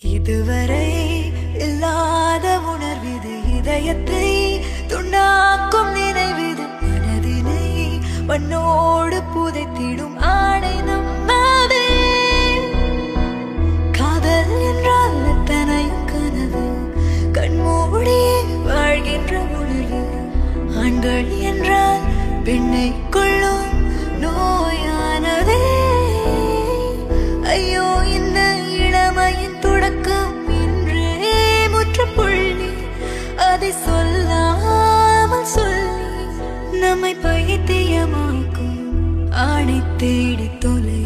இதுவரை இல்லாத உணர்விது இதயத்தை துண்டாக்கும் நினைவிது மனதினை மண்ணோடு புதைத்திடும் ஆணை நம்மாதே காதல் என்றால் எத்தனையும் கனவு கண்மூடி வாழ்கின்ற உணர்வு ஆண்கள் என்றால் பெண்ணை கொள்ளும் நோயானதே ஐயோ இந்த இளமையின் தொடக்கம் இன்றே முற்றுப்புள்ளி அதை சொல்லாமல் சொல்லி நம்மை பைத்தியமாக்கும் ஆணை தேடி தொலை